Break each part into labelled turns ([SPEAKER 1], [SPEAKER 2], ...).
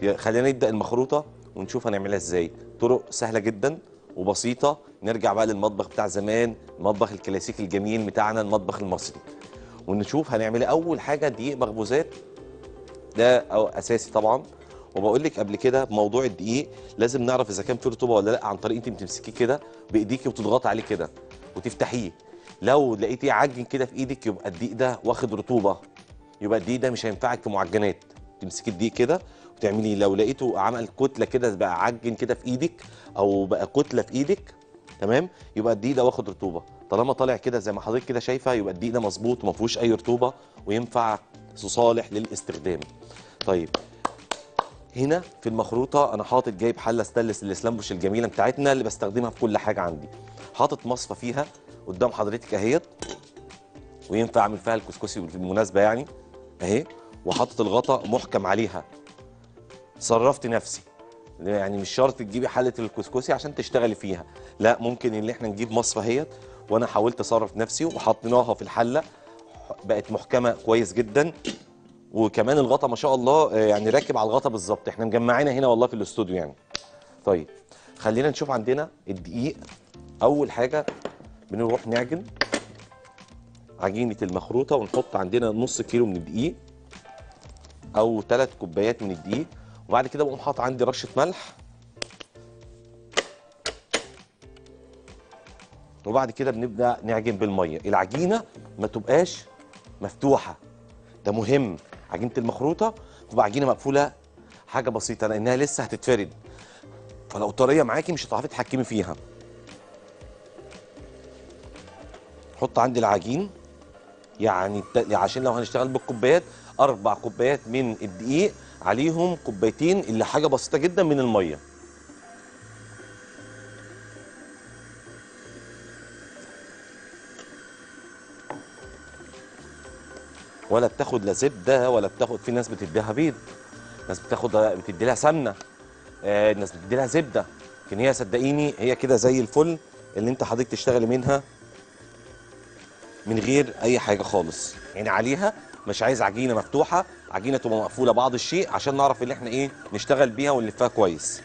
[SPEAKER 1] يا- خلينا نبدا المخروطه ونشوف هنعملها ازاي طرق سهله جدا وبسيطه نرجع بقى للمطبخ بتاع زمان المطبخ الكلاسيكي الجميل بتاعنا المطبخ المصري ونشوف هنعمل إيه. اول حاجه دقيق مخبوزات ده أو اساسي طبعا وبقول لك قبل كده موضوع الدقيق لازم نعرف اذا كان فيه رطوبه ولا لا عن طريق انت بتمسكيه كده بايديكي وتضغطي عليه كده وتفتحيه لو لقيتيه عجن كده في ايدك يبقى الدقيق ده واخد رطوبه يبقى الدقيق ده مش هينفعك في معجنات تمسكي الدقيق كده وتعملي لو لقيته عمل كتله كده بقى عجن كده في ايدك او بقى كتله في ايدك تمام يبقى الدقيق ده واخد رطوبه طالما طالع كده زي ما حضرتك كده شايفه يبقى الدقيق ده مظبوط وما فيهوش اي رطوبه وينفع صالح للاستخدام طيب هنا في المخروطه انا حاطط جايب حله ستانلس الاسلامبوش الجميله بتاعتنا اللي بستخدمها في كل حاجه عندي حاطط مصفى فيها قدام حضرتك اهيت وينفع اعمل فيها الكسكسي بالمناسبه يعني اهي وحاطط الغطا محكم عليها صرفت نفسي يعني مش شرط تجيبي حله الكسكسي عشان تشتغلي فيها لا ممكن ان احنا نجيب مصفى اهيت وانا حاولت اصرف نفسي وحطيناها في الحله بقت محكمه كويس جدا وكمان الغطا ما شاء الله آه، يعني راكب على الغطا بالظبط احنا مجمعينها هنا والله في الاستوديو يعني طيب خلينا نشوف عندنا الدقيق اول حاجه بنروح نعجن عجينه المخروطه ونحط عندنا نص كيلو من الدقيق او ثلاث كوبايات من الدقيق وبعد كده بقوم حاطط عندي رشه ملح وبعد كده بنبدا نعجن بالميه العجينه ما تبقاش مفتوحه ده مهم عجينه المخروطه تبقى عجينه مقفوله حاجه بسيطه لانها لسه هتتفرد فلو طريه معاكي مش هتعرفي تتحكمي فيها حط عندي العجين يعني الت- عشان لو هنشتغل بالكوبايات اربع كوبايات من الدقيق عليهم كوبايتين اللي حاجه بسيطه جدا من الميه ولا بتاخد لا زبده ولا بتاخد في ناس بتديها بيض ناس بتاخد بتدي لها سمنه آه ناس بتدي لها زبده لكن هي صدقيني هي كده زي الفل اللي انت حضرتك تشتغلي منها من غير اي حاجه خالص يعني عليها مش عايز عجينه مفتوحه عجينه تبقى مقفوله بعض الشيء عشان نعرف اللي احنا ايه نشتغل بيها ونلفها كويس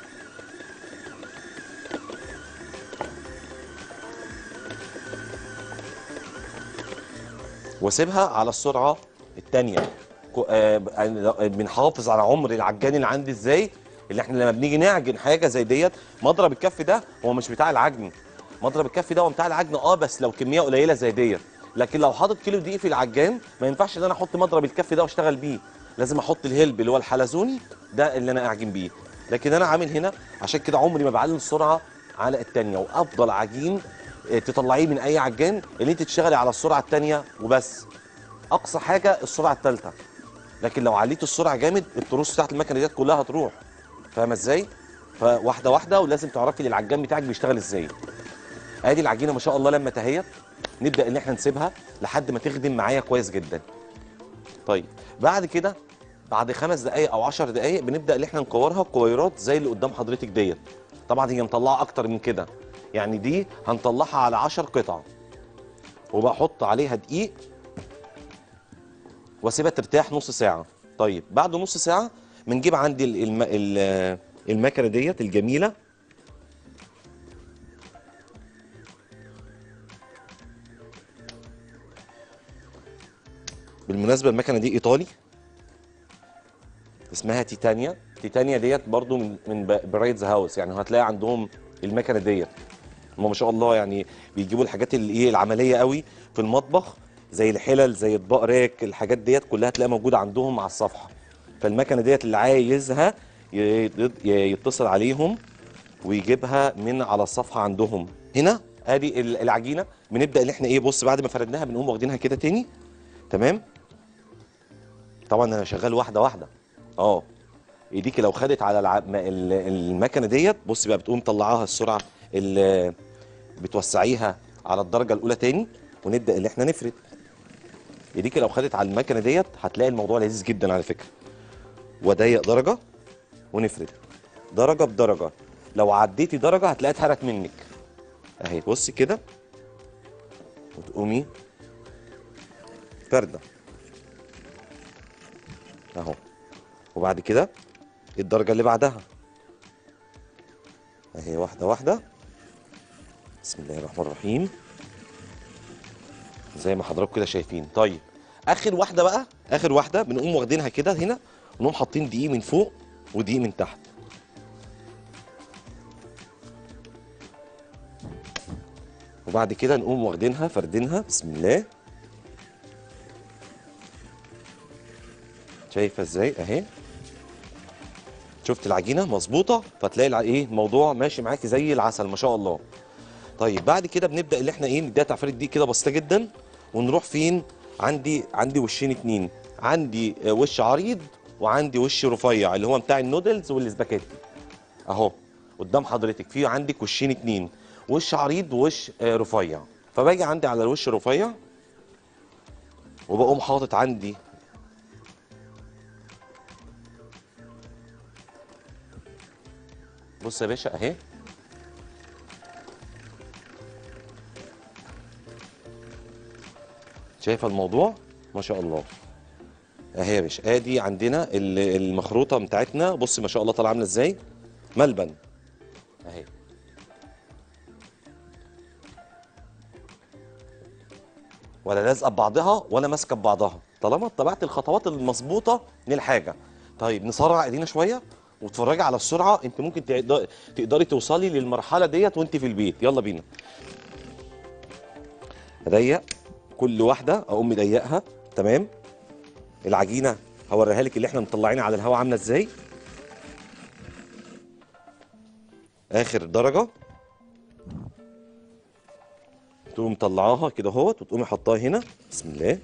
[SPEAKER 1] واسيبها على السرعه الثانيه بنحافظ على عمر العجان اللي عندي ازاي اللي احنا لما بنيجي نعجن حاجه زي ديت مضرب الكف ده هو مش بتاع العجن مضرب الكف ده هو بتاع العجن اه بس لو كميه قليله زي ديت لكن لو حاطط كيلو دقيق في العجان ما ينفعش ان انا احط مضرب الكف ده واشتغل بيه لازم احط الهلب اللي هو الحلزوني ده اللي انا اعجن بيه لكن انا عامل هنا عشان كده عمري ما بعلي السرعه على الثانيه وافضل عجين آه، تطلعيه من اي عجان اللي انت تشتغلي على السرعه الثانيه وبس اقصى حاجه السرعه الثالثه لكن لو عليت السرعه جامد التروس بتاعت المكنه ديت كلها هتروح فاهمه ازاي فواحده واحده ولازم تعرفي العجان بتاعك بيشتغل ازاي ادي العجينه ما شاء الله لما تهيت نبدا ان احنا نسيبها لحد ما تخدم معايا كويس جدا طيب بعد كده بعد خمس دقائق او عشر دقائق بنبدا ان احنا نكورها كويرات زي اللي قدام حضرتك ديت طبعا هي مطلعه اكتر من كده يعني دي هنطلعها على 10 قطع وبحط عليها دقيق واسيبها ترتاح نص ساعه طيب بعد نص ساعه بنجيب عندي ال- الم... ال- المكنه ديت الجميله بالمناسبه المكنه دي ايطالي اسمها تيتانيا تيتانيا ديت برضو من من ب- برايدز هاوس يعني هتلاقي عندهم المكنه ديت هم ما شاء الله يعني بيجيبوا الحاجات اللي ايه العمليه قوي في المطبخ زي الحلل زي اطباق راك الحاجات ديت كلها تلاقيها موجوده عندهم على الصفحه فالمكنه ديت اللي عايزها ي- ي- يتصل عليهم ويجيبها من على الصفحه عندهم هنا ادي ال- العجينه بنبدا ان احنا ايه بص بعد ما فردناها بنقوم واخدينها كده تاني تمام طبعا انا شغال واحده واحده اه ايديكي لو خدت على الع... م- ال- المكنه ديت بص بقى بتقوم طلعاها السرعه اللي بتوسعيها على الدرجه الاولى تاني ونبدا ان احنا نفرد ايديكي لو خدت على المكنه ديت هتلاقي الموضوع لذيذ جدا على فكره وضيق درجه ونفرد درجه بدرجه لو عديتي درجه هتلاقيها اتهرت منك اهي بصي كده وتقومي فرده اهو وبعد كده الدرجه اللي بعدها اهي واحده واحده بسم الله الرحمن الرحيم زي ما حضراتكم كده شايفين طيب اخر واحده بقى اخر واحده بنقوم واخدينها كده هنا ونقوم حاطين دقيق من فوق ودقيق من تحت وبعد كده نقوم واخدينها فردينها بسم الله شايفه ازاي اهي شفت العجينه مظبوطه فتلاقي الع- ايه الموضوع ماشي معاكي زي العسل ما شاء الله طيب بعد كده بنبدا اللي احنا ايه نديها تعفيره دي كده بسيطه جدا ونروح فين عندي عندي وشين اتنين عندي آه، وش عريض وعندي وش رفيع اللي هو بتاع النودلز والسباكيتي اهو قدام حضرتك في عندك وشين اتنين وش عريض ووش آه، رفيع فباجي عندي على الوش الرفيع وبقوم حاطط عندي بص يا باشا اهي شايفه الموضوع ما شاء الله اهي يا باشا ادي عندنا ال- المخروطه بتاعتنا بص ما شاء الله طالعه عامله ازاي ملبن اهي ولا لازقه ببعضها ولا ماسكه ببعضها طالما اتبعت الخطوات المظبوطه للحاجه طيب نسرع ايدينا شويه وتتفرجي على السرعه انت ممكن تقدر- تقدري توصلي للمرحله ديت وانت في البيت يلا بينا اضيق كل واحده اقوم مضيقها تمام العجينه هوريها لك اللي احنا مطلعينها على الهواء عامله ازاي اخر درجه تقوم مطلعاها كده اهوت وتقومي حطاها هنا بسم الله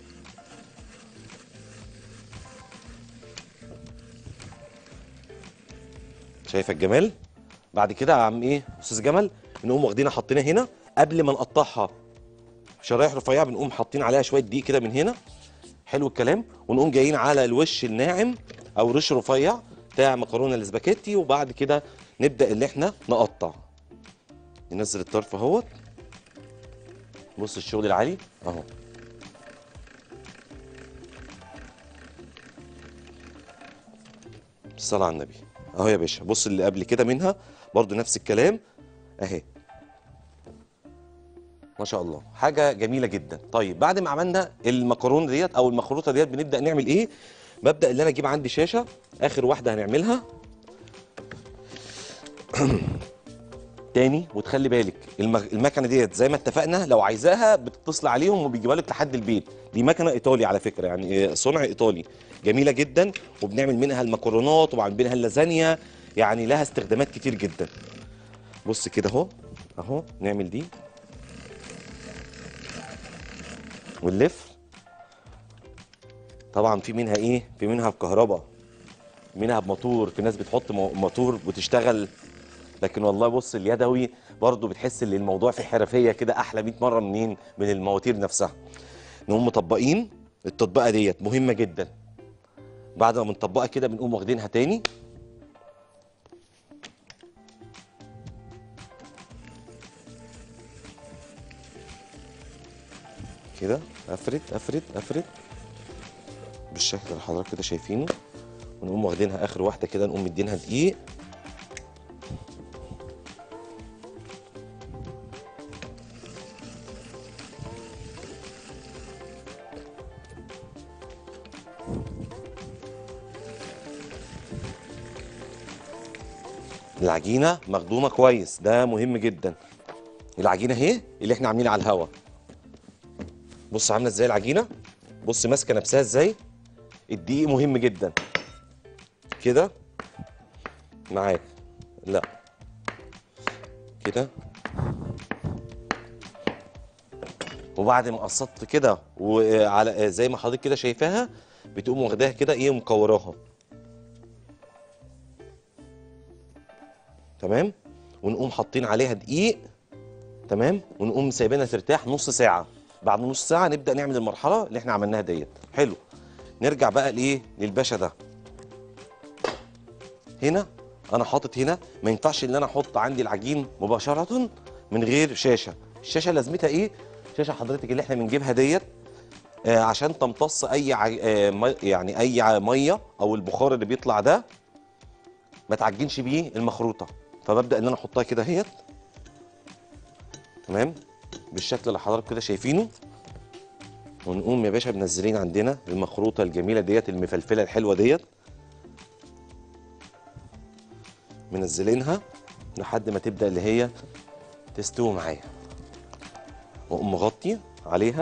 [SPEAKER 1] شايفه الجمال بعد كده يا عم ايه استاذ جمل بنقوم واخدينها حاطينها هنا قبل ما نقطعها شرايح رفيعه بنقوم حاطين عليها شويه دقيق كده من هنا حلو الكلام ونقوم جايين على الوش الناعم او ريش رفيع بتاع مكرونه الاسباجيتي وبعد كده نبدا اللي احنا نقطع ننزل الطرف اهوت بص الشغل العالي اهو الصلاة على النبي اهو يا باشا بص اللي قبل كده منها برضو نفس الكلام اهي ما شاء الله حاجه جميله جدا طيب بعد ما عملنا المكرونه ديت او المخروطه ديت بنبدا نعمل ايه ببدا اللي انا اجيب عندي شاشه اخر واحده هنعملها تاني وتخلي بالك المغ... المكنه ديت زي ما اتفقنا لو عايزاها بتتصل عليهم وبيجيبها لك لحد البيت دي مكنه ايطالي على فكره يعني آه، صنع ايطالي جميله جدا وبنعمل منها المكرونات وبعمل منها اللازانيا يعني لها استخدامات كتير جدا بص كده اهو اهو نعمل دي ونلف طبعا في منها ايه في منها بكهرباء منها بموتور في ناس بتحط مو- موتور وتشتغل لكن والله بص اليدوي برضو بتحس ان الموضوع في حرفيه كده احلى 100 مره منين من المواتير نفسها نقوم مطبقين التطبيقه ديت مهمه جدا بعد ما بنطبقها كده بنقوم واخدينها تاني كده افرد افرد افرد بالشكل اللي حضرتك كده شايفينه ونقوم واخدينها اخر واحده كده نقوم مدينها دقيق العجينه مخدومه كويس ده مهم جدا العجينه اهي اللي احنا عاملينها على الهوا بص عامله ازاي العجينه بص ماسكه نفسها ازاي الدقيق مهم جدا كده معاك لا كده وبعد ما قصدت كده وعلى زي ما حضرتك كده شايفاها بتقوم واخداها كده ايه مكوراها تمام ونقوم حاطين عليها دقيق تمام ونقوم سايبينها ترتاح نص ساعه بعد نص ساعه نبدا نعمل المرحله اللي احنا عملناها ديت حلو نرجع بقى لايه للباشا ده هنا انا حاطط هنا ما ينفعش ان انا احط عندي العجين مباشره من غير شاشه الشاشه لازمتها ايه شاشه حضرتك اللي احنا بنجيبها ديت آه عشان تمتص اي ع... آه مي- يعني اي ع- ميه او البخار اللي بيطلع ده ما تعجنش بيه المخروطه فببدا ان انا احطها كده اهيت تمام بالشكل اللي حضراتكم كده شايفينه ونقوم يا باشا منزلين عندنا المخروطه الجميله ديت المفلفله الحلوه ديت منزلينها لحد ما تبدا اللي هي تستوي معايا واقوم مغطي عليها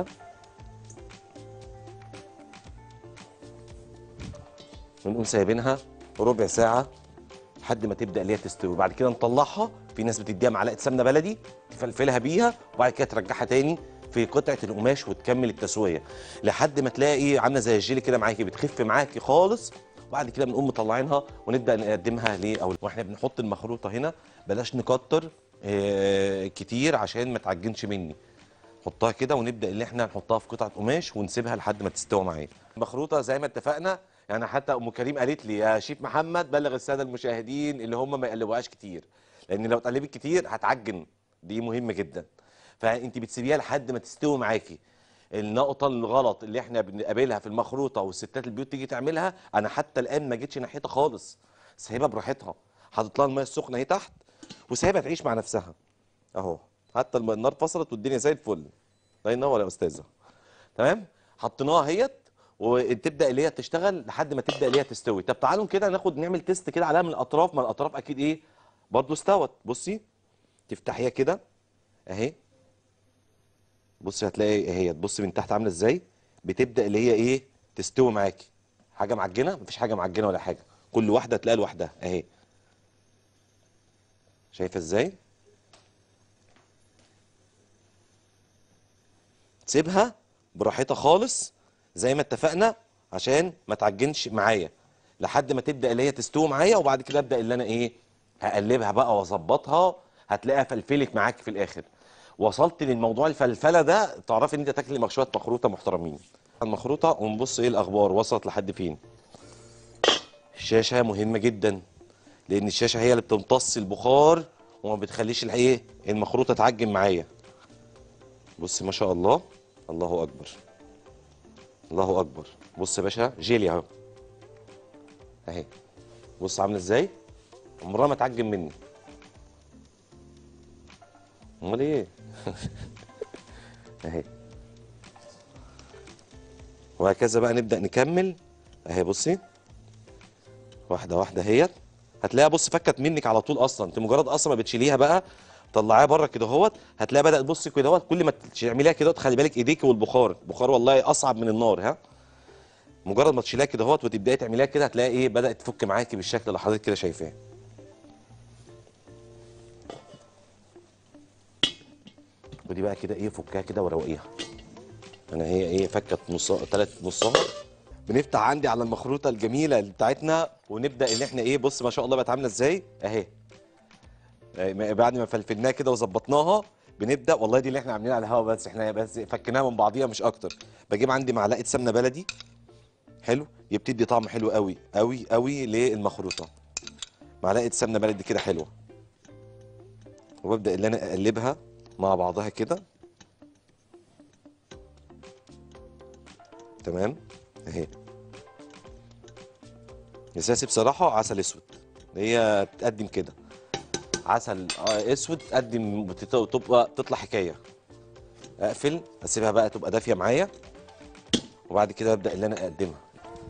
[SPEAKER 1] ونقوم سايبينها ربع ساعه لحد ما تبدا اللي هي تستوي بعد كده نطلعها في ناس بتديها معلقه سمنه بلدي تفلفلها بيها وبعد كده ترجعها تاني في قطعه القماش وتكمل التسويه لحد ما تلاقي عامله زي الجيلي كده معاكي بتخف معاكي خالص وبعد كده بنقوم مطلعينها ونبدا نقدمها لاول واحنا بنحط المخروطه هنا بلاش نكتر آه، كتير عشان ما تعجنش مني نحطها كده ونبدا اللي احنا نحطها في قطعه قماش ونسيبها لحد ما تستوي معايا المخروطه زي ما اتفقنا يعني حتى ام كريم قالت لي يا شيف محمد بلغ الساده المشاهدين اللي هم ما يقلبوهاش كتير لان لو اتقلبت كتير هتعجن دي مهمه جدا فانت بتسيبيها لحد ما تستوي معاكي النقطة الغلط اللي احنا بنقابلها في المخروطة والستات البيوت تيجي تعملها انا حتى الان ما جيتش ناحيتها خالص سايبها براحتها حاطط لها الميه السخنة اهي تحت وسايبها تعيش مع نفسها اهو حتى الم- النار فصلت والدنيا زي الفل الله ينور يا استاذه تمام حطيناها اهيت وتبدا اللي هي تشتغل لحد ما تبدا اللي هي تستوي طب تعالوا كده ناخد نعمل تيست كده عليها من الاطراف ما الاطراف اكيد ايه برضو استوت بصي تفتحيها كده اهي بصي هتلاقي اهي تبصي من تحت عامله ازاي بتبدا اللي هي ايه تستوي معاكي حاجه معجنه مفيش حاجه معجنه ولا حاجه كل واحده تلاقيها لوحدها اهي شايفه ازاي سيبها براحتها خالص زي ما اتفقنا عشان ما تعجنش معايا لحد ما تبدا اللي هي تستوي معايا وبعد كده ابدا اللي انا ايه هقلبها بقى واظبطها هتلاقيها فلفلت معاك في الاخر وصلت للموضوع الفلفله ده تعرفي ان انت تاكلي مشويه مخروطه محترمين المخروطه ونبص ايه الاخبار وصلت لحد فين الشاشه مهمه جدا لان الشاشه هي اللي بتمتص البخار وما بتخليش الايه المخروطه تعجن معايا بص ما شاء الله الله اكبر الله اكبر بص يا باشا جيلي اهو اهي بص عامله ازاي عمرها ما تعجن مني امال ايه اهي وهكذا بقى نبدا نكمل اهي بصي واحده واحده اهيت هتلاقيها بص فكت منك على طول اصلا انت مجرد اصلا ما بتشيليها بقى طلعيها بره كده اهوت هتلاقيها بدات بصي كده اهوت كل ما تعمليها كده اهوت خلي بالك ايديك والبخار البخار والله اصعب من النار ها مجرد ما تشيليها كده اهوت وتبداي تعمليها كده هتلاقي ايه بدات تفك معاكي بالشكل اللي حضرتك كده شايفاه ودي بقى كده ايه فكها كده وروقيها انا هي ايه فكت نص ثلاث نصها بنفتح عندي على المخروطه الجميله اللي بتاعتنا ونبدا ان احنا ايه بص ما شاء الله بقت عامله ازاي اهي آه، بعد ما فلفلناها كده وظبطناها بنبدا والله دي اللي احنا عاملينها على الهوا بس احنا بس فكناها من بعضيها مش اكتر بجيب عندي معلقه سمنه بلدي حلو هي بتدي طعم حلو قوي قوي قوي للمخروطه معلقه سمنه بلدي كده حلوه وببدا اللي انا اقلبها مع بعضها كده تمام اهي اساسي بصراحه عسل اسود هي تقدم كده عسل آه، اسود تقدم بتت- تبقى تطلع حكايه اقفل اسيبها بقى تبقى دافيه معايا وبعد كده ابدا اللي انا اقدمها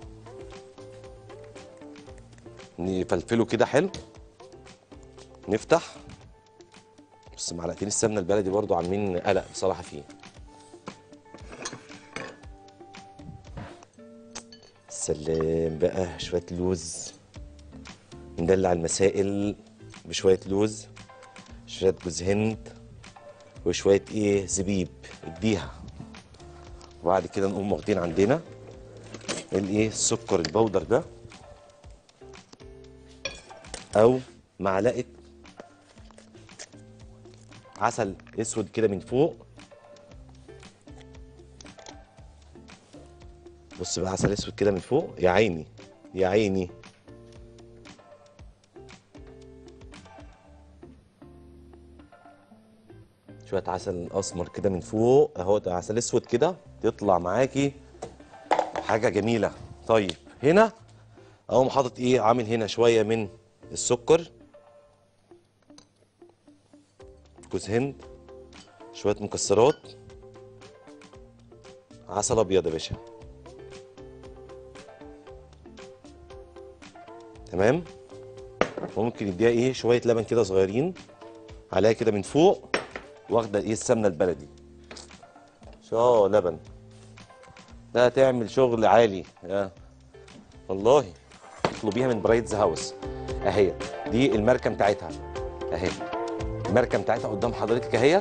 [SPEAKER 1] نفلفله كده حلو نفتح بس معلقتين السمنه البلدي برضو عاملين قلق بصراحه فيه سلام بقى شويه لوز ندلع المسائل بشويه لوز شويه جوز هند وشويه ايه زبيب اديها وبعد كده نقوم واخدين عندنا الايه السكر البودر ده او معلقه عسل اسود كده من فوق بص بقى عسل اسود كده من فوق يا عيني يا عيني شويه عسل اسمر كده من فوق اهو ده عسل اسود كده تطلع معاكي حاجه جميله طيب هنا اقوم حاطط ايه عامل هنا شويه من السكر جوز هند شويه مكسرات عسل ابيض يا باشا تمام ممكن نديها ايه شويه لبن كده صغيرين عليها كده من فوق واخده ايه السمنه البلدي شاه لبن ده هتعمل شغل عالي يا والله اطلبيها من برايتز هاوس اهي دي الماركه بتاعتها اهي الماركه بتاعتها قدام حضرتك اهي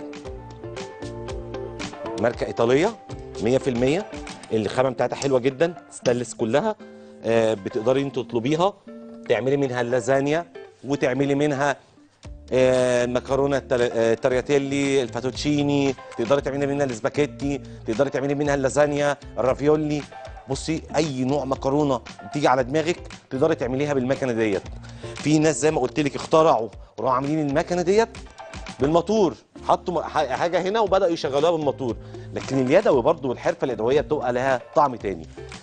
[SPEAKER 1] ماركه ايطاليه 100% الخامه بتاعتها حلوه جدا ستانلس كلها آه بتقدري انت تطلبيها تعملي منها اللازانيا وتعملي منها آه، المكرونه التل- آه، الترياتيلي الفاتوتشيني تقدري تعملي منها الاسباجيتي تقدري تعملي منها اللازانيا الرافيولي بصي اي نوع مكرونه بتيجي على دماغك تقدري تعمليها بالمكنه ديت في ناس زي ما قلت لك اخترعوا وراحوا عاملين المكنه ديت بالموتور حطوا م- ح- حاجه هنا وبداوا يشغلوها بالموتور لكن اليدوي برضو والحرفه اليدويه بتبقى لها طعم تاني